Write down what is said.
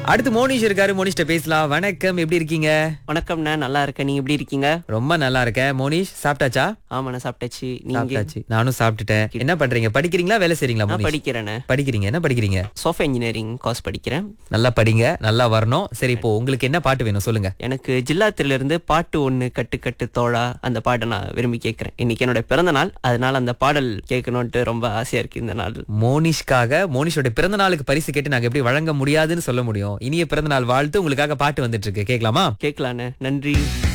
அடுத்து மோனிஷ் இருக்காரு மோனிஷ்ட பேசலாம் வணக்கம் எப்படி இருக்கீங்க வணக்கம்ண்ணா நல்லா இருக்கேன் நீங்க எப்படி இருக்கீங்க ரொம்ப நல்லா இருக்கேன் மோனிஷ் சாப்பிட்டாச்சா ஆமாண்ணா சாப்பிட்டாச்சு நீங்க சாப்பிட்டாச்சு நானும் சாப்பிட்டுட்டேன் என்ன பண்றீங்க படிக்கிறீங்களா வேலை செய்றீங்களா நான் மோனிஷ் படிக்கிறேண்ணே படிக்கிறீங்க என்ன படிக்கிறீங்க சாஃப்ட்வேர் இன்ஜினியரிங் கோர்ஸ் படிக்கிறேன் நல்லா படிங்க நல்லா வரணும் சரி இப்போ உங்களுக்கு என்ன பாட்டு வேணும் சொல்லுங்க எனக்கு ஜில்லாத்தில இருந்து பாட்டு ஒண்ணு கட்டு கட்டு தோழா அந்த பாட்டை நான் விரும்பி கேட்கிறேன் இன்னைக்கு என்னோட பிறந்த நாள் அதனால அந்த பாடல் கேட்கணும்ட்டு ரொம்ப ஆசையா இருக்கு இந்த நாள் மோனிஷ்காக மோனிஷோட பிறந்த நாளுக்கு பரிசு கேட்டு நாங்க எப்படி வழங்க முடியாதுன்னு சொல்ல முடியும் இனிய பிறந்த நாள் வாழ்த்து உங்களுக்காக பாட்டு வந்துட்டு இருக்கு கேட்கலாமா கேட்கலாண்ணே நன்றி